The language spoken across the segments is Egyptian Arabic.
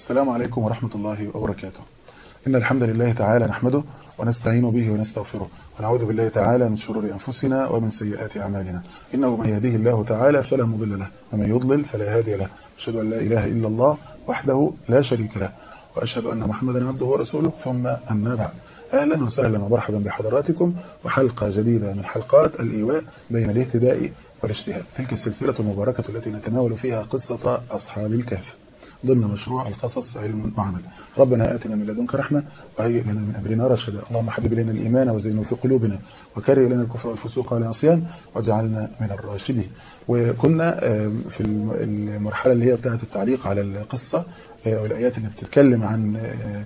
السلام عليكم ورحمة الله وبركاته إن الحمد لله تعالى نحمده ونستعين به ونستغفره ونعوذ بالله تعالى من شرور أنفسنا ومن سيئات أعمالنا إنه من يهديه الله تعالى فلا مضل له ومن يضلل فلا هادي له أشهد أن لا إله إلا الله وحده لا شريك له وأشهد أن محمدا عبده ورسوله ثم أما بعد أهلا وسهلا ومرحبا بحضراتكم وحلقة جديدة من حلقات الإيواء بين الاهتداء والاجتهاد تلك السلسلة المباركة التي نتناول فيها قصة أصحاب الكهف ضمن مشروع القصص علم وعمل ربنا آتنا من لدنك رحمة وهيئ لنا من أمرنا رشدا اللهم حبب إلينا الإيمان وزينه في قلوبنا وكره إلينا الكفر والفسوق والعصيان واجعلنا من الراشدين وكنا في المرحلة اللي هي بتاعت التعليق على القصة والآيات اللي بتتكلم عن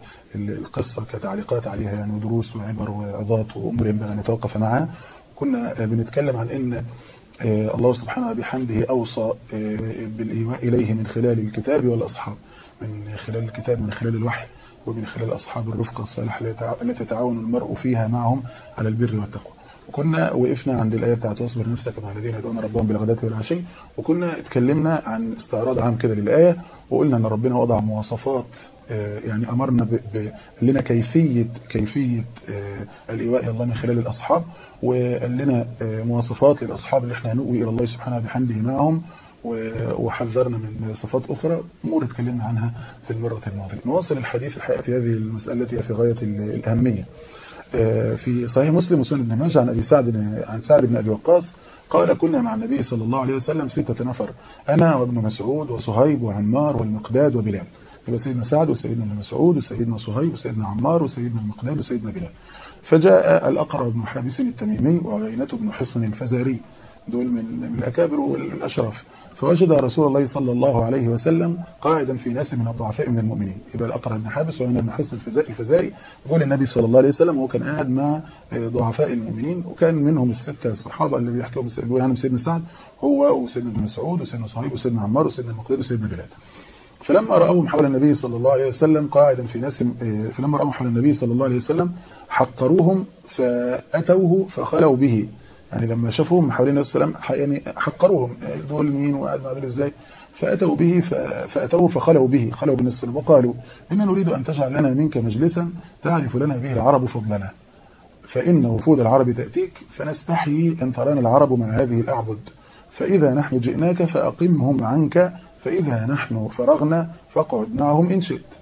القصة كتعليقات عليها يعني ودروس وعبر وعظات وأمور ينبغي أن نتوقف معها كنا بنتكلم عن إن الله سبحانه بحمده أوصى بالإيواء إليه من خلال الكتاب والأصحاب من خلال الكتاب من خلال الوحي ومن خلال أصحاب الرفقة الصالحة التي يتعاون المرء فيها معهم على البر والتقوى وكنا وقفنا عند الآية بتاعت واصبر نفسك مع الذين يدعون ربهم بالغداة والعشي وكنا اتكلمنا عن استعراض عام كده للآية وقلنا أن ربنا وضع مواصفات يعني أمرنا ب... لنا كيفية كيفية الإيواء إلى الله من خلال الأصحاب وقال لنا مواصفات للأصحاب اللي احنا هنؤوي إلى الله سبحانه بحمده معهم وحذرنا من صفات أخرى أمور اتكلمنا عنها في المرة الماضية نواصل الحديث الحقيقة في هذه المسألة التي في غاية الأهمية في صحيح مسلم وسنن ابن ماجه عن أبي سعد عن سعد بن أبي وقاص قال كنا مع النبي صلى الله عليه وسلم ستة نفر أنا وابن مسعود وصهيب وعمار والمقداد وبلال يبقى سيدنا سعد وسيدنا ابن مسعود وسيدنا صهيب وسيدنا عمار وسيدنا المقداد وسيدنا بلال فجاء الأقرع بن حابس التميمي وعينة بن حصن الفزاري دول من من الأكابر والأشرف فوجد رسول الله صلى الله عليه وسلم قاعدا في ناس من الضعفاء من المؤمنين يبقى الأقرع بن حابس وعينة بن حصن الفزاري يقول النبي صلى الله عليه وسلم وهو كان قاعد مع ضعفاء المؤمنين وكان منهم الستة الصحابة اللي بيحكوا بيقول عنهم سيدنا سعد هو وسيدنا ابن مسعود وسيدنا صهيب وسيدنا عمار وسيدنا المقداد وسيدنا بلال فلما رأوهم حول النبي صلى الله عليه وسلم قاعدا في ناس فلما رأوهم حول النبي صلى الله عليه وسلم حقروهم فأتوه فخلوا به يعني لما شافوهم حوالين النبي صلى الله عليه وسلم يعني حقروهم دول مين وقعد مع دول ازاي فأتوا به فأتوه فخلوا به خلوا بن السلم وقالوا إن نريد أن تجعل لنا منك مجلسا تعرف لنا به العرب فضلنا فإن وفود العرب تأتيك فنستحيي أن ترانا العرب مع هذه الأعبد فإذا نحن جئناك فأقمهم عنك فإذا نحن فرغنا فاقعد معهم إن شئت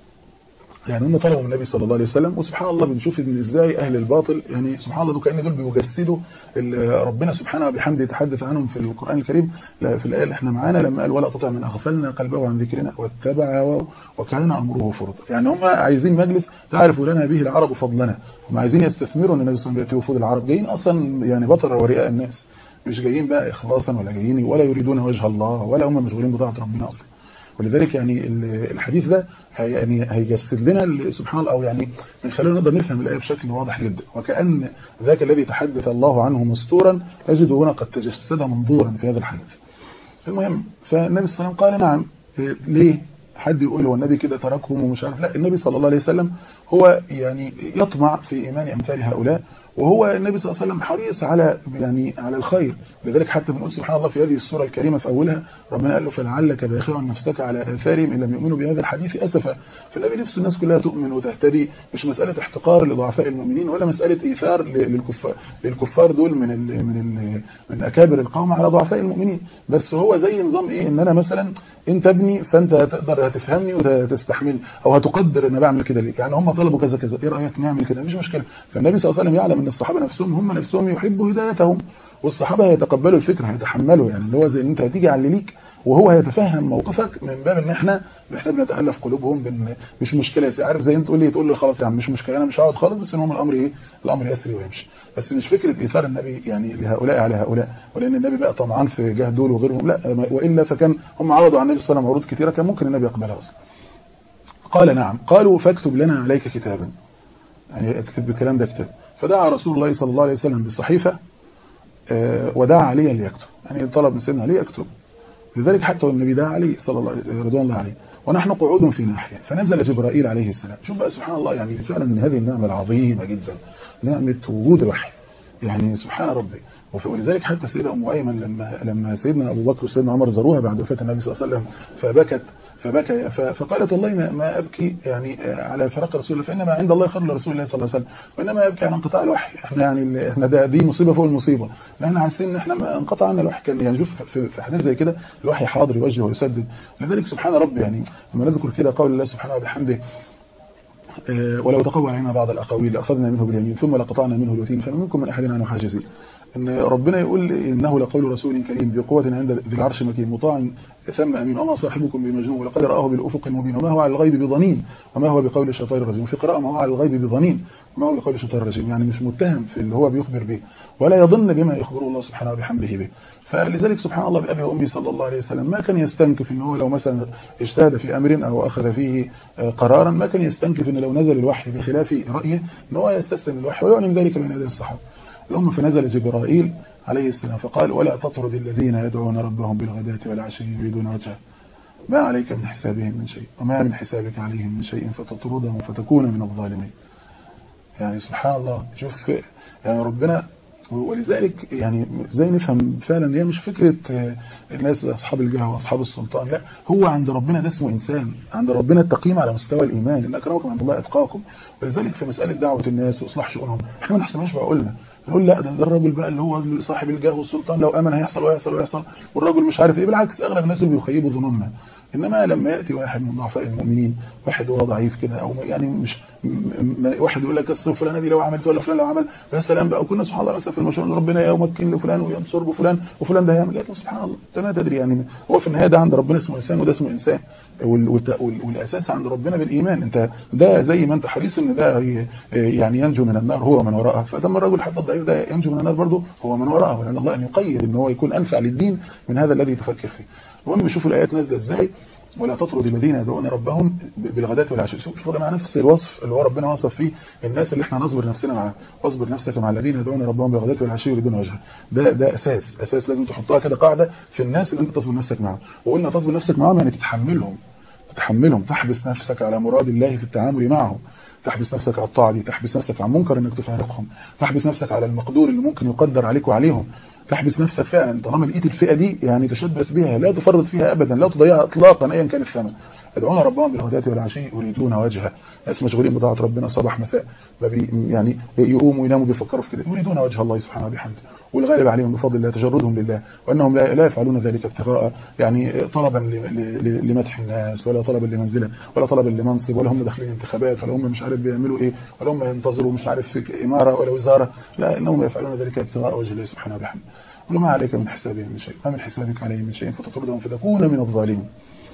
يعني هم طلبوا من النبي صلى الله عليه وسلم وسبحان الله بنشوف ان ازاي اهل الباطل يعني سبحان الله دول كأن دول بيجسدوا ربنا سبحانه وبحمده يتحدث عنهم في القرآن الكريم في الآية اللي احنا معانا لما قال ولا تطع من أغفلنا قلبه عن ذكرنا واتبع وكان أمره فرطا يعني هم عايزين مجلس تعرف لنا به العرب فضلنا هم عايزين يستثمروا ان النبي صلى الله عليه وسلم وفود العرب جايين اصلا يعني بطر ورئاء الناس مش جايين بقى إخلاصا ولا جايين ولا يريدون وجه الله ولا هم مشغولين بطاعة ربنا أصلا ولذلك يعني الحديث ده هي يعني هيجسد لنا سبحان الله أو يعني من خلاله نقدر نفهم الآية بشكل واضح جدا وكأن ذاك الذي تحدث الله عنه مستورا نجده هنا قد تجسد منظورا في هذا الحديث المهم فالنبي صلى الله عليه وسلم قال نعم ليه حد يقول هو النبي كده تركهم ومش عارف لا النبي صلى الله عليه وسلم هو يعني يطمع في إيمان أمثال هؤلاء وهو النبي صلى الله عليه وسلم حريص على يعني على الخير لذلك حتى بنقول سبحان الله في هذه السورة الكريمة في أولها ربنا قال له فلعلك باخع نفسك على آثارهم إن لم يؤمنوا بهذا الحديث أسفا فالنبي نفسه الناس كلها تؤمن وتهتدي مش مسألة احتقار لضعفاء المؤمنين ولا مسألة إيثار للكفار للكفار دول من ال من ال من أكابر القوم على ضعفاء المؤمنين بس هو زي نظام إيه إن أنا مثلا أنت ابني فأنت هتقدر هتفهمني وتستحمل أو هتقدر أن أنا بعمل كده ليك يعني هم طلبوا كذا كذا إيه رأيك نعمل كده مش مشكلة فالنبي صلى الله عليه وسلم يعلم أن الصحابة نفسهم هم نفسهم يحبوا هدايتهم والصحابة هيتقبلوا الفكرة هيتحملوا يعني اللي هو زي ان انت هتيجي على اللي ليك وهو هيتفهم موقفك من باب ان احنا احنا بنتالف قلوبهم بن مش مشكله عارف زي انت تقول لي تقول لي خلاص يا عم مش مشكله انا مش هقعد خالص بس ان هم الامر ايه الامر يسري ويمشي بس مش فكره ايثار النبي يعني لهؤلاء على هؤلاء ولان النبي بقى طمعان في جاه دول وغيرهم لا والا فكان هم عرضوا على النبي صلى الله عليه وسلم عروض كثيره كان ممكن النبي يقبلها اصلا قال نعم قالوا فاكتب لنا عليك كتابا يعني اكتب الكلام ده كتاب فدعا رسول الله صلى الله عليه وسلم بصحيفة ودعا علي ليكتب يعني طلب من سيدنا علي يكتب لذلك حتى النبي دعا علي صلى الله عليه وسلم رضوان الله عليه ونحن قعود في ناحية فنزل جبرائيل عليه السلام شوف بقى سبحان الله يعني فعلا من هذه النعمة العظيمة جدا نعمة وجود الوحي يعني سبحان ربي ولذلك حتى السيدة أم أيمن لما لما سيدنا أبو بكر وسيدنا عمر زاروها بعد وفاة النبي صلى الله عليه وسلم فبكت فبكى فقالت والله ما, ما أبكي يعني على فراق رسول الله فإنما عند الله خير لرسول الله صلى الله عليه وسلم وإنما أبكي على انقطاع الوحي احنا يعني احنا ده دي مصيبة فوق المصيبة لأن حاسين إن احنا ما انقطع عنا الوحي كان يعني شوف في حديث زي كده الوحي حاضر يوجه ويسدد لذلك سبحان ربي يعني لما نذكر كده قول الله سبحانه وبحمده ولو تقوى علينا بعض الأقاويل لأخذنا منه باليمين ثم لقطعنا منه الوتين فمنكم من أحد عنه حاجزين ان ربنا يقول إنه لقول رسول كريم ذي قوة عند ذي العرش مكين مطاع ثم أمين وما صاحبكم بمجنون ولقد رآه بالأفق المبين وما هو على الغيب بضنين وما هو بقول الشيطان الرجيم في قراءة ما هو على الغيب بضنين وما هو بقول الشيطان الرجيم يعني مش متهم في اللي هو بيخبر به ولا يظن بما يخبره الله سبحانه وبحمده به فلذلك سبحان الله بأبي وأمي صلى الله عليه وسلم ما كان يستنكف إن هو لو مثلا اجتهد في أمر أو أخذ فيه قرارا ما كان يستنكف إن لو نزل الوحي بخلاف رأيه إن هو يستسلم الوحي ويعلم ذلك من يدي الصحابة الأم فنزل جبرائيل عليه السلام فقال ولا تطرد الذين يدعون ربهم بالغداة والعشي يريدون وجهه ما عليك من حسابهم من شيء وما من حسابك عليهم من شيء فتطردهم فتكون من الظالمين يعني سبحان الله شوف يعني ربنا ولذلك يعني زي نفهم فعلا هي مش فكرة الناس أصحاب الجاه وأصحاب السلطان لا هو عند ربنا ده اسمه إنسان عند ربنا التقييم على مستوى الإيمان إن أكرمكم عند الله أتقاكم ولذلك في مسألة دعوة الناس وإصلاح شؤونهم احنا ما نحسبهاش بقولنا نقول لا ده, ده الراجل بقى اللي هو صاحب الجاه والسلطان لو امن هيحصل ويحصل ويحصل والراجل مش عارف ايه بالعكس اغلب الناس اللي بيخيبوا ظنوننا انما لما ياتي واحد من ضعفاء المؤمنين واحد هو ضعيف كده او يعني مش واحد يقول لك الصف فلانه دي لو عملت ولا فلان لو عمل يا سلام بقى وكنا سبحان الله مثلا في المشروع ربنا يمكن لفلان وينصر بفلان وفلان ده هيعمل لكن سبحان الله انت ما تدري يعني هو في النهايه ده عند ربنا اسمه انسان وده اسمه انسان والاساس عند ربنا بالايمان انت ده زي ما انت حريص ان ده يعني ينجو من النار هو من وراءه فدم الرجل حتى الضعيف ده ينجو من النار برضه هو من وراءه ولان الله ان يقيد ان هو يكون انفع للدين من هذا الذي تفكر فيه المهم شوفوا الايات نازله ازاي ولا تطرد الذين يدعون ربهم بالغداة والعشاء شوفوا مع نفس الوصف اللي هو ربنا وصف فيه الناس اللي احنا نصبر نفسنا معاه واصبر نفسك مع الذين يدعون ربهم بالغداة والعشاء يريدون وجهه ده ده اساس اساس لازم تحطها كده قاعده في الناس اللي انت تصبر نفسك معاهم وقلنا تصبر نفسك معاهم يعني تتحملهم تتحملهم تحبس نفسك على مراد الله في التعامل معهم تحبس نفسك على الطاعه دي تحبس نفسك على المنكر انك تفارقهم تحبس نفسك على المقدور اللي ممكن يقدر عليك وعليهم تحبس نفسك فعلا طالما لقيت الفئه دي يعني تشبث بها لا تفرط فيها ابدا لا تضيعها اطلاقا ايا كان الثمن يدعون ربهم بالغداة والعشي يريدون وجهه ناس مشغولين بطاعه ربنا صباح مساء يعني يقوموا ويناموا بيفكروا في كده يريدون وجه الله سبحانه وبحمده والغالب عليهم بفضل الله تجردهم لله وانهم لا يفعلون ذلك ابتغاء يعني طلبا لمدح الناس ولا طلبا لمنزله ولا طلبا لمنصب ولا هم داخلين انتخابات ولا هم مش عارف بيعملوا ايه ولا هم ينتظروا مش عارف في اماره ولا وزاره لا انهم يفعلون ذلك ابتغاء وجه الله سبحانه وبحمده وما عليك من حسابهم من شيء ما من حسابك عليهم من شيء فتطردهم فتكون من الظالمين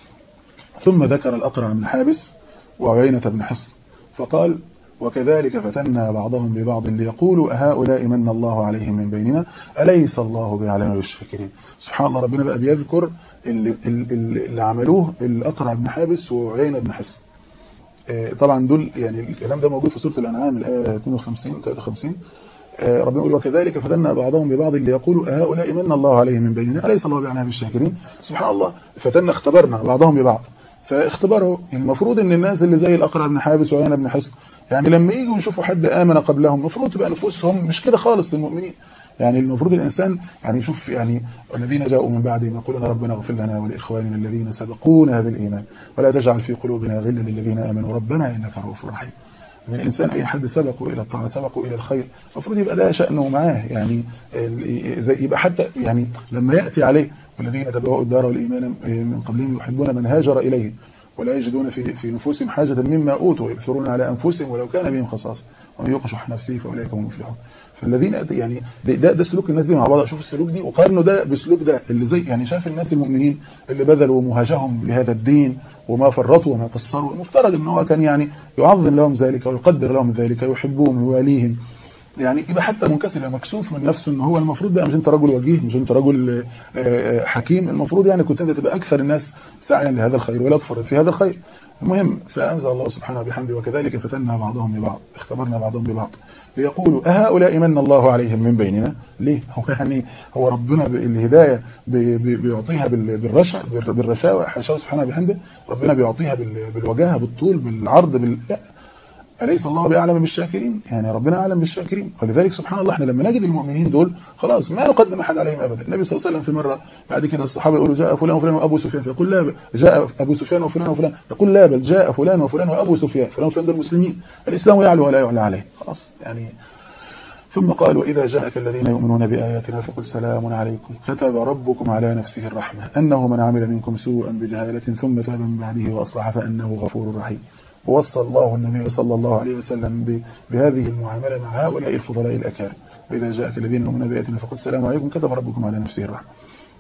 ثم ذكر الأقرع بن حابس وعيينة بن حصن فقال وكذلك فتنا بعضهم ببعض ليقولوا أهؤلاء من الله عليهم من بيننا أليس الله بعلم بالشاكرين سبحان الله ربنا بقى بيذكر اللي, اللي عملوه الأقرع بن حابس وعيينة بن حصن طبعا دول يعني الكلام ده موجود في سورة الأنعام الآية 52 53 ربنا يقول وكذلك فتنا بعضهم ببعض ليقولوا هؤلاء من الله عليهم من بيننا أليس الله بعلم بالشاكرين سبحان الله فتنا اختبرنا بعضهم ببعض فاختبروا المفروض ان الناس اللي زي الأقرع بن حابس وعيانا بن حصن يعني لما يجوا يشوفوا حد آمن قبلهم المفروض تبقى نفوسهم مش كده خالص للمؤمنين يعني المفروض الإنسان يعني يشوف يعني الذين جاءوا من بعدهم يقولون ربنا اغفر لنا ولإخواننا الذين سبقونا بالإيمان ولا تجعل في قلوبنا غلا للذين آمنوا ربنا إنك رؤوف رحيم يعني الإنسان أي حد سبقوا إلى الطاعة سبقوا إلى الخير المفروض يبقى ده شأنه معاه يعني زي يبقى حتى يعني لما يأتي عليه والذين تبوأوا الدار والإيمان من قبلهم يحبون من هاجر إليه ولا يجدون في في نفوسهم حاجة مما أوتوا يؤثرون على أنفسهم ولو كان بهم خصاص ومن يوق شح نفسه فأولئك هم المفلحون فالذين يعني ده ده سلوك الناس دي مع بعض شوف السلوك دي وقارنوا ده بسلوك ده اللي زي يعني شاف الناس المؤمنين اللي بذلوا مهاجهم لهذا الدين وما فرطوا وما قصروا المفترض ان هو كان يعني يعظم لهم ذلك ويقدر لهم ذلك ويحبهم ويواليهم يعني يبقى حتى منكسر مكسوف من نفسه ان هو المفروض بقى مش انت رجل وجيه مش انت رجل حكيم المفروض يعني كنت انت تبقى اكثر الناس سعيا لهذا الخير ولا تفرط في هذا الخير المهم فأنزل الله سبحانه وبحمده وكذلك فتنا بعضهم ببعض اختبرنا بعضهم ببعض ليقولوا أهؤلاء من الله عليهم من بيننا ليه هو يعني هو ربنا الهداية بيعطيها بالرشا بالرشاوى حاشاه سبحانه وبحمده ربنا بيعطيها بالوجاهه بالطول بالعرض بال لا أليس الله بأعلم بالشاكرين يعني ربنا أعلم بالشاكرين ولذلك سبحان الله احنا لما نجد المؤمنين دول خلاص ما نقدم أحد عليهم أبدا النبي صلى الله عليه وسلم في مرة بعد كده الصحابة يقولوا جاء فلان وفلان وأبو سفيان فيقول لا جاء أبو سفيان وفلان وفلان يقول لا بل جاء فلان وفلان وأبو سفيان فلان وفلان دول مسلمين الإسلام يعلو ولا يعلى عليه خلاص يعني ثم قال وإذا جاءك الذين يؤمنون بآياتنا فقل سلام عليكم كتب ربكم على نفسه الرحمة أنه من عمل منكم سوءا بجهالة ثم تاب من بعده وأصلح فأنه غفور رحيم ووصى الله النبي صلى الله عليه وسلم بهذه المعاملة مع هؤلاء الفضلاء الأكارم وإذا جاءك الذين يؤمنون بآياتنا فقل سلام عليكم كتب ربكم على نفسه الرحمة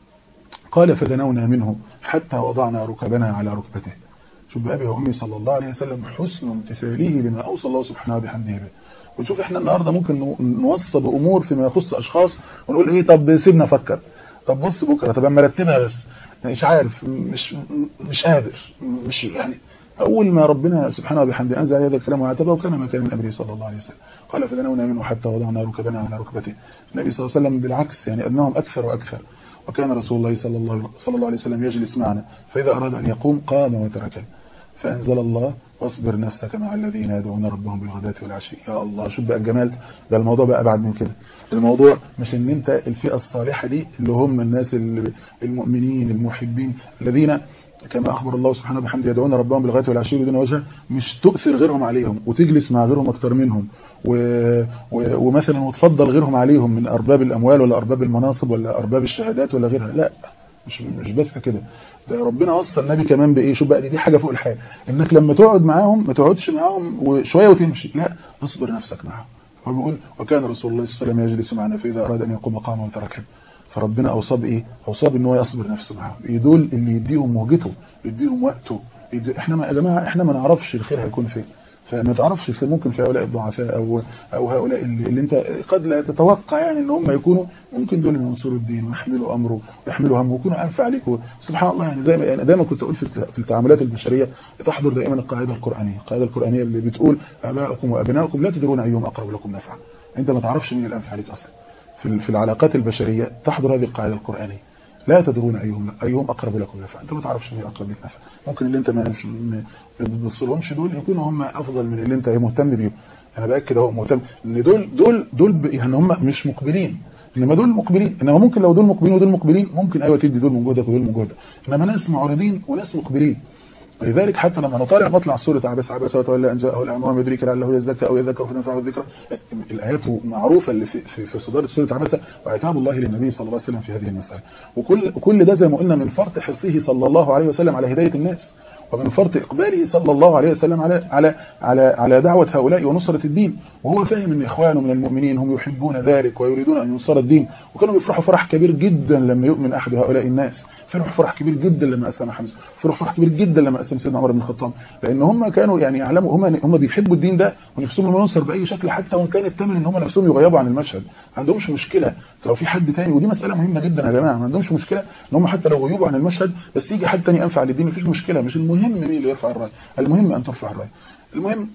قال فدنونا منه حتى وضعنا ركبنا على ركبته شوف بأبي وأمي صلى الله عليه وسلم حسن امتثاله لما أوصى الله سبحانه وبحمده به ونشوف احنا النهاردة ممكن نوصى بأمور فيما يخص أشخاص ونقول ايه طب سيبنا أفكر طب بص بكرة طب اما رتبها بس مش عارف مش مش قادر مش يعني أول ما ربنا سبحانه وبحمده أنزل هذا الكلام وعتبه وكان ما كان من أمره صلى الله عليه وسلم قال فدنونا منه حتى وضعنا ركبنا على ركبته النبي صلى الله عليه وسلم بالعكس يعني أدناهم أكثر وأكثر وكان رسول الله صلى الله, صلى الله عليه وسلم يجلس معنا فإذا أراد أن يقوم قام وتركنا فأنزل الله واصبر نفسك مع الذين يدعون ربهم بالغداة والعشي يا الله شوف بقى الجمال ده الموضوع بقى أبعد من كده الموضوع مش ان انت الفئة الصالحة دي اللي هم الناس المؤمنين المحبين الذين كما أخبر الله سبحانه وبحمده يدعون ربهم بالغداة والعشي بدون وجه مش تؤثر غيرهم عليهم وتجلس مع غيرهم أكتر منهم و... و... ومثلا وتفضل غيرهم عليهم من أرباب الأموال ولا أرباب المناصب ولا أرباب الشهادات ولا غيرها لا مش مش بس كده ده ربنا وصى النبي كمان بايه شوف بقى دي, دي حاجه فوق الحال انك لما تقعد معاهم ما تقعدش معاهم وشويه وتمشي لا اصبر نفسك معاهم هو بيقول وكان رسول الله صلى الله عليه وسلم يجلس معنا فاذا اراد ان يقوم قام وتركه فربنا اوصى بايه اوصى بان هو يصبر نفسه معاهم يدول اللي يديهم موجته يديهم وقته يدي... احنا يا جماعه احنا ما نعرفش الخير هيكون فين فما تعرفش الخير ممكن في هؤلاء الضعفاء او او هؤلاء اللي, اللي انت قد لا تتوقع يعني ان هم يكونوا ممكن دول ينصروا الدين ويحملوا امره ويحملوا همه ويكونوا انفع عليك سبحان الله يعني زي ما يعني دايما كنت اقول في التعاملات البشريه تحضر دائما القاعده القرانيه القاعده القرانيه اللي بتقول ابائكم وابنائكم لا تدرون ايهم اقرب لكم نفعا انت ما تعرفش مين الانفع عليك اصلا في في العلاقات البشريه تحضر هذه القاعده القرانيه لا تدرون ايهم ايهم اقرب لكم نفعا انت ما تعرفش مين اقرب لك نفعا ممكن اللي انت ما بتبصلهمش دول يكونوا هم افضل من اللي انت مهتم بيهم انا باكد اهو مهتم ان دول دول دول يعني هم مش مقبلين انما دول مقبلين انما ممكن لو دول مقبلين ودول مقبلين ممكن ايوه تدي دول من جهدك ودول من جهدك انما ناس معرضين وناس مقبلين ولذلك حتى لما نطالع مطلع سورة عبس عبس وتولى أن جاءه الأعمى وما يدريك لعله يزكى أو يذكر فتنفعه الذكرى الآيات معروفة اللي في, في, في صدارة سورة عبس وعتاب الله للنبي صلى الله عليه وسلم في هذه المسألة وكل كل ده زي ما قلنا من فرط حرصه صلى الله عليه وسلم على هداية الناس ومن فرط إقباله صلى الله عليه وسلم على على على على دعوة هؤلاء ونصرة الدين وهو فاهم ان اخوانه من المؤمنين هم يحبون ذلك ويريدون ان ينصر الدين وكانوا بيفرحوا فرح كبير جدا لما يؤمن احد هؤلاء الناس فرح فرح كبير جدا لما اسلم حمزه فرح فرح كبير جدا لما اسلم سيدنا عمر بن الخطاب لان هم كانوا يعني يعلموا هم هم بيحبوا الدين ده ونفسهم ينصر باي شكل حتى وان كان الثمن ان هم نفسهم يغيبوا عن المشهد ما عندهمش مشكله لو في حد تاني ودي مساله مهمه جدا يا جماعه ما عندهمش مشكله ان هم حتى لو غيبوا عن المشهد بس يجي حد تاني انفع للدين مفيش مشكله مش المهم مين اللي يرفع الرايه المهم ان ترفع الرايه المهم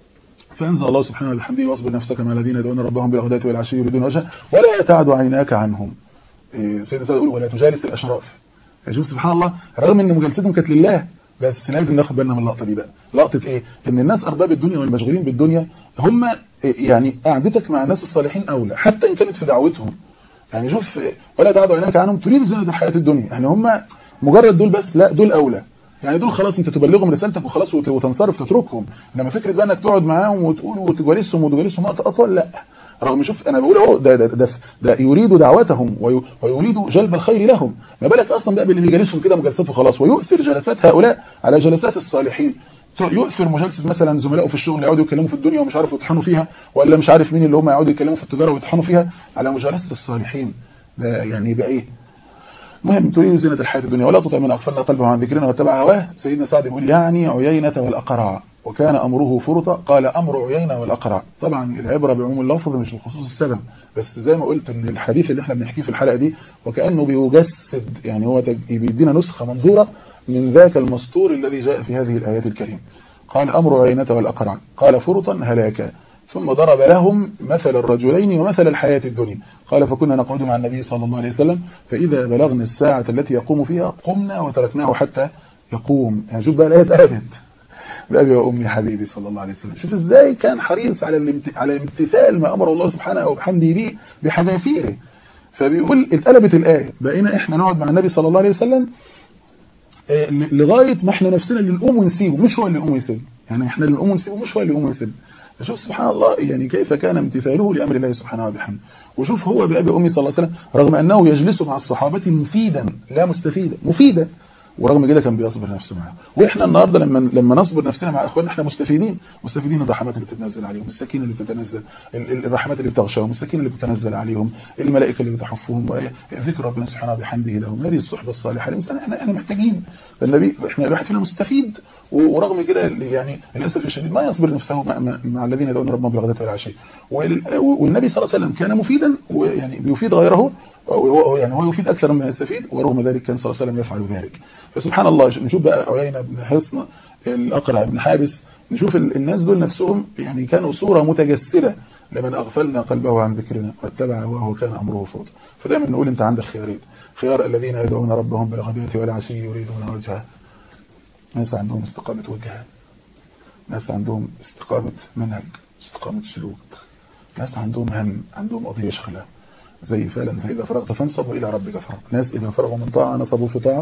فأنزل الله سبحانه وبحمده واصبر نفسك مع الذين يدعون ربهم بالغداة والعشي يريدون وجهه ولا تعد عيناك عنهم سيدنا سيد يقول ولا تجالس الأشراف شوف سبحان الله رغم ان مجالستهم كانت لله بس لازم ناخد بالنا من اللقطه دي بقى لقطه ايه ان الناس ارباب الدنيا والمشغولين بالدنيا هم يعني قعدتك مع الناس الصالحين اولى حتى ان كانت في دعوتهم يعني شوف ولا تعد عيناك عنهم تريد زينه الحياه الدنيا يعني هم مجرد دول بس لا دول اولى يعني دول خلاص انت تبلغهم رسالتك وخلاص وتنصرف تتركهم انما فكره بقى انك تقعد معاهم وتقول وتجالسهم وتجالسهم وقت اطول لا رغم شوف انا بقول اهو ده, ده, ده, ده يريد دعوتهم ويريد جلب الخير لهم ما بالك اصلا بقى باللي بيجالسهم كده مجالسات وخلاص ويؤثر جلسات هؤلاء على جلسات الصالحين يؤثر مجالسه مثلا زملائه في الشغل يقعدوا يتكلموا في الدنيا ومش عارف يطحنوا فيها ولا مش عارف مين اللي هم يقعدوا يتكلموا في التجاره ويطحنوا فيها على مجالسه الصالحين ده يعني يبقى ايه المهم تريد زينة الحياة الدنيا ولا تطع من أغفلنا قلبه عن ذكرنا واتبع هواه سيدنا سعد يقول يعني عيينة والأقرع وكان أمره فرطة قال أمر عيينة والأقرع طبعا العبرة بعموم اللفظ مش بخصوص السبب بس زي ما قلت ان الحديث اللي احنا بنحكيه في الحلقة دي وكأنه بيجسد يعني هو بيدينا نسخة منظورة من ذاك المسطور الذي جاء في هذه الآيات الكريمة قال أمر عيينة والأقرع قال فرطا هلاكا ثم ضرب لهم مثل الرجلين ومثل الحياة الدنيا قال فكنا نقعد مع النبي صلى الله عليه وسلم فإذا بلغنا الساعة التي يقوم فيها قمنا وتركناه حتى يقوم يعني شوف بقى الآية اتقلبت بأبي وأمي حبيبي صلى الله عليه وسلم شوف ازاي كان حريص على على امتثال ما أمر الله سبحانه وبحمده به بحذافيره فبيقول اتقلبت الآية بقينا احنا نقعد مع النبي صلى الله عليه وسلم لغاية ما احنا نفسنا اللي نقوم ونسيبه مش هو اللي يقوم ويسيبه يعني احنا اللي نقوم ونسيبه مش هو اللي يقوم ويسيبه شوف سبحان الله يعني كيف كان امتثاله لأمر الله سبحانه وبحمده وشوف هو بأبي أمي صلى الله عليه وسلم رغم أنه يجلس مع الصحابة مفيدا لا مستفيدا مفيدا ورغم كده كان بيصبر نفسه معه واحنا النهارده لما لما نصبر نفسنا مع اخواننا احنا مستفيدين مستفيدين الرحمات اللي بتتنزل عليهم السكينه اللي بتتنزل الرحمات اللي بتغشاهم السكينه اللي بتتنزل عليهم الملائكه اللي بتحفهم ذكر ربنا سبحانه وبحمده لهم هذه الصحبه الصالحه الانسان احنا احنا محتاجين النبي احنا الواحد فينا مستفيد ورغم كده يعني للاسف الشديد ما يصبر نفسه مع, مع الذين يدعون ربهم بالغداة والعشي والنبي صلى الله عليه وسلم كان مفيدا ويعني بيفيد غيره يعني هو يفيد أكثر مما يستفيد ورغم ذلك كان صلى الله عليه وسلم يفعل ذلك فسبحان الله نشوف بقى عيينة بن حصن الأقرع بن حابس نشوف الناس دول نفسهم يعني كانوا صورة متجسدة لمن أغفلنا قلبه عن ذكرنا واتبع هواه وكان أمره فرطا فدايما نقول أنت عندك خيارين خيار الذين يدعون ربهم بالغداة والعشي يريدون وجهه ناس عندهم استقامة وجهه ناس عندهم استقامة منهج استقامة سلوك ناس عندهم هم عندهم قضية شغلة زي فعلا فإذا فرغت فانصب وإلى ربك فرغ ناس إذا فرغوا من طاعة نصبوا في طاعة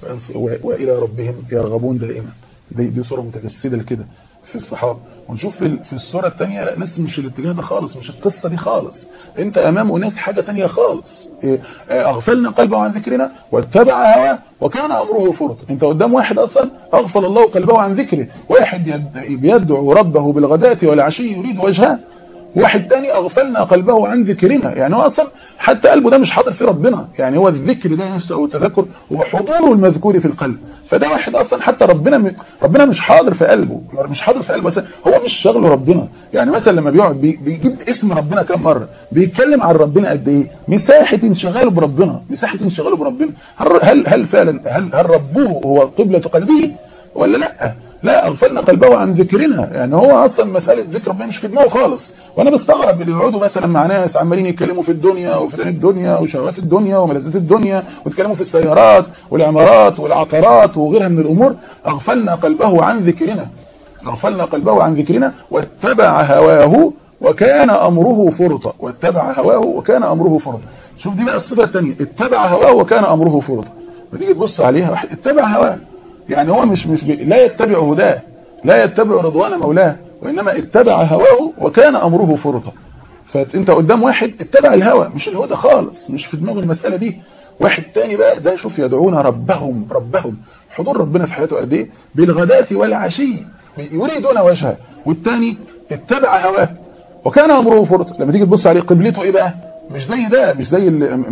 وإلى ربهم يرغبون دائما دي, دي صورة متجسدة لكده في الصحابة ونشوف في, في الصورة الثانية لا ناس مش الاتجاه ده خالص مش القصة دي خالص انت امام ناس حاجة تانية خالص اغفلنا قلبه عن ذكرنا واتبع هواه وكان امره فرط انت قدام واحد اصلا اغفل الله قلبه عن ذكره واحد بيدعو ربه بالغداة والعشي يريد وجهه واحد تاني اغفلنا قلبه عن ذكرنا يعني هو اصلا حتى قلبه ده مش حاضر في ربنا يعني هو الذكر ده نفسه او التذكر هو حضوره المذكور في القلب فده واحد اصلا حتى ربنا م... ربنا مش حاضر في قلبه مش حاضر في قلبه مثلا هو مش شغله ربنا يعني مثلا لما بيقعد بي... بيجيب اسم ربنا كم مره بيتكلم عن ربنا قد ايه مساحه انشغاله بربنا مساحه انشغاله بربنا هل هل فعلا هل هل ربه هو قبلة قلبه ولا لا لا اغفلنا قلبه عن ذكرنا يعني هو اصلا مساله ذكر ربنا مش في دماغه خالص وانا بستغرب اللي يقعدوا مثلا مع ناس عمالين يتكلموا في الدنيا وفتن الدنيا وشهوات الدنيا وملذات الدنيا ويتكلموا في السيارات والعمارات والعقارات وغيرها من الامور اغفلنا قلبه عن ذكرنا اغفلنا قلبه عن ذكرنا واتبع هواه وكان امره فرطا واتبع هواه وكان امره فرطا شوف دي بقى الصفه الثانيه اتبع هواه وكان امره فرطا وتيجي تبص عليها واحد اتبع هواه يعني هو مش مش بي... لا يتبع هداه لا يتبع رضوان مولاه وإنما اتبع هواه وكان أمره فرطا فأنت قدام واحد اتبع الهوى مش الهدى خالص مش في دماغه المسألة دي واحد تاني بقى ده شوف يدعون ربهم ربهم حضور ربنا في حياته قد ايه بالغداة والعشي يريدون وجهه والتاني اتبع هواه وكان أمره فرطا لما تيجي تبص عليه قبلته ايه بقى مش زي ده مش زي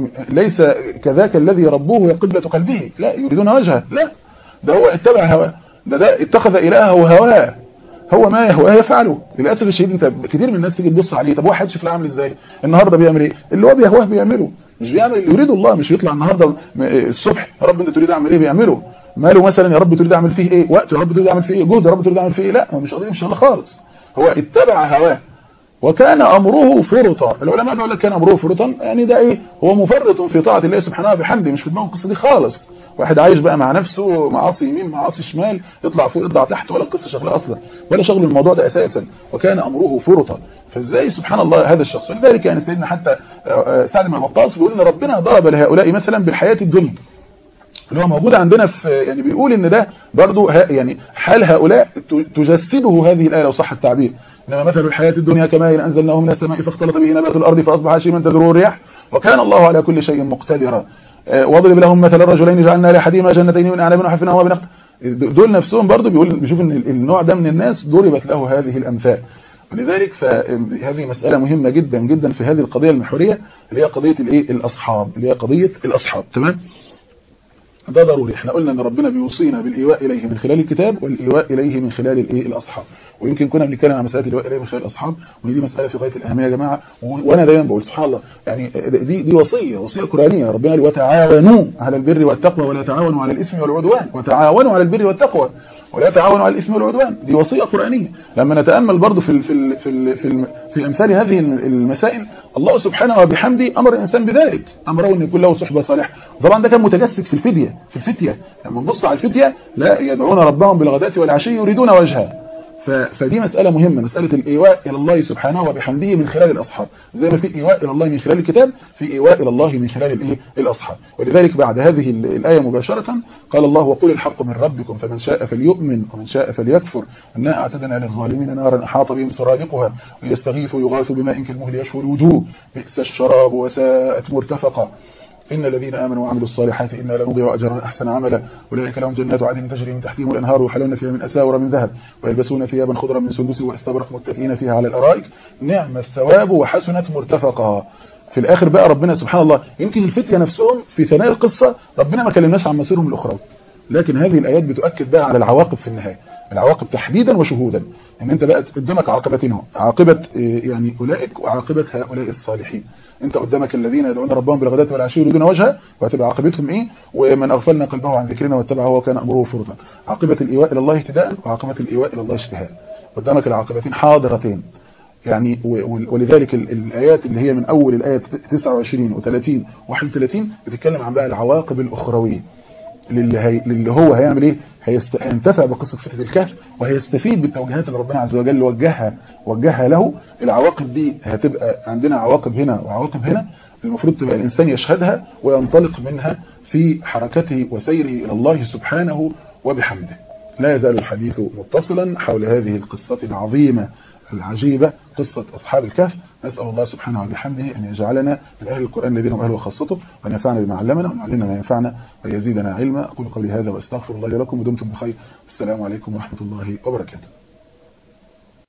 ليس كذاك الذي ربوه قبلة قلبه لا يريدون وجهه لا ده هو اتبع هواه ده ده اتخذ إلهه هواه هو ما يهواه يفعله للاسف الشديد انت كتير من الناس تيجي تبص عليه طب واحد شكله عامل ازاي النهارده بيعمل ايه اللي هو بيهواه بيعمله مش بيعمل اللي يريده الله مش يطلع النهارده الصبح يا رب انت تريد اعمل ايه بيعمله ماله مثلا يا رب تريد اعمل فيه ايه وقت يا رب تريد اعمل فيه ايه جهد يا رب تريد اعمل فيه ايه لا مش قضيه مش خالص هو اتبع هواه وكان امره فرطا العلماء بيقول لك كان امره فرطا يعني ده ايه هو مفرط في طاعه الله سبحانه وبحمده مش في دماغه القصه دي خالص واحد عايش بقى مع نفسه معاصي يمين معاصي شمال يطلع فوق يطلع تحت ولا القصه شغله اصلا ولا شغل الموضوع ده اساسا وكان امره فرطا فازاي سبحان الله هذا الشخص لذلك يعني سيدنا حتى سعد بن وقاص بيقول ان ربنا ضرب لهؤلاء مثلا بالحياه الدنيا اللي هو موجود عندنا في يعني بيقول ان ده برضو يعني حال هؤلاء تجسده هذه الايه لو صح التعبير انما مثل الحياه الدنيا كما انزلناه من السماء فاختلط به نبات الارض فاصبح هشيما تدور الرياح وكان الله على كل شيء مقتدرا واضرب لهم مثل الرجلين جعلنا لحديما جنتين من اعناب وحفناهما بنخل دول نفسهم برضو بيقول بيشوف ان النوع ده من الناس ضربت له هذه الامثال ولذلك فهذه مسألة مهمة جدا جدا في هذه القضية المحورية اللي هي قضية الايه الاصحاب اللي هي قضية الاصحاب تمام ده ضروري احنا قلنا ان ربنا بيوصينا بالايواء اليه من خلال الكتاب والايواء اليه من خلال الايه الاصحاب ويمكن كنا بنتكلم عن مساله الايواء اليه من خلال الاصحاب ودي مساله في غايه الاهميه يا جماعه وانا دايما بقول سبحان الله يعني دي دي وصيه وصيه قرانيه ربنا قال وتعاونوا على البر والتقوى ولا تعاونوا على الاثم والعدوان وتعاونوا على البر والتقوى ولا تعاونوا على الاثم والعدوان دي وصيه قرانيه لما نتامل برضه في ال في ال في ال في, ال في امثال هذه المسائل الله سبحانه وبحمده امر الانسان بذلك امره ان يكون له صحبه صالحه طبعا ده كان متجسد في الفديه في الفتيه لما نبص على الفتيه لا يدعون ربهم بالغداة والعشي يريدون وجهه فدي مسألة مهمة مسألة الإيواء إلى الله سبحانه وبحمده من خلال الأصحاب زي ما في إيواء إلى الله من خلال الكتاب في إيواء إلى الله من خلال الإيه الأصحاب ولذلك بعد هذه الآية مباشرة قال الله وقل الحق من ربكم فمن شاء فليؤمن ومن شاء فليكفر أنا أعتدنا للظالمين نارا أحاط بهم سرادقها ويستغيثوا يغاثوا بماء كالمهل يشوي الوجوه بئس الشراب وساءت مرتفقا إن الذين آمنوا وعملوا الصالحات إنا لنضيع أجر أحسن عملا أولئك لهم جنات عدن تجري من تحتهم الأنهار وحلون فيها من أساور من ذهب ويلبسون ثيابا خضرا من سندس واستبرق متكئين فيها على الأرائك نعم الثواب وحسنت مرتفقا في الآخر بقى ربنا سبحان الله يمكن الفتية نفسهم في ثنايا القصة ربنا ما كلمناش عن مصيرهم الأخروي لكن هذه الآيات بتؤكد بقى على العواقب في النهاية العواقب تحديدا وشهودا ان انت بقى قدامك عاقبتين اهو عاقبه يعني اولئك وعاقبه هؤلاء الصالحين انت قدامك الذين يدعون ربهم بالغداة والعشي يريدون وجهه وهتبقى عاقبتهم ايه ومن اغفلنا قلبه عن ذكرنا واتبع هو كان امره فرطا عاقبه الايواء الى الله اهتداء وعاقبه الايواء الى الله اشتهاء قدامك العاقبتين حاضرتين يعني ولذلك الآيات اللي هي من أول الآية 29 و30 و31 بتتكلم عن بقى العواقب الأخروية للي, هي... للي هو هيعمل ايه هيست... هينتفع بقصة فتنة الكهف وهيستفيد بالتوجيهات اللي ربنا عز وجل وجهها وجهها له العواقب دي هتبقى عندنا عواقب هنا وعواقب هنا المفروض تبقى الإنسان يشهدها وينطلق منها في حركته وسيره إلى الله سبحانه وبحمده لا يزال الحديث متصلا حول هذه القصة العظيمة العجيبة قصة أصحاب الكهف نسأل الله سبحانه وبحمده أن يجعلنا من أهل القرآن الذين هم أهله وخاصته وأن ينفعنا بما علمنا وأن يعلمنا ما ينفعنا ويزيدنا علما أقول قولي هذا وأستغفر الله لكم ودمتم بخير السلام عليكم ورحمة الله وبركاته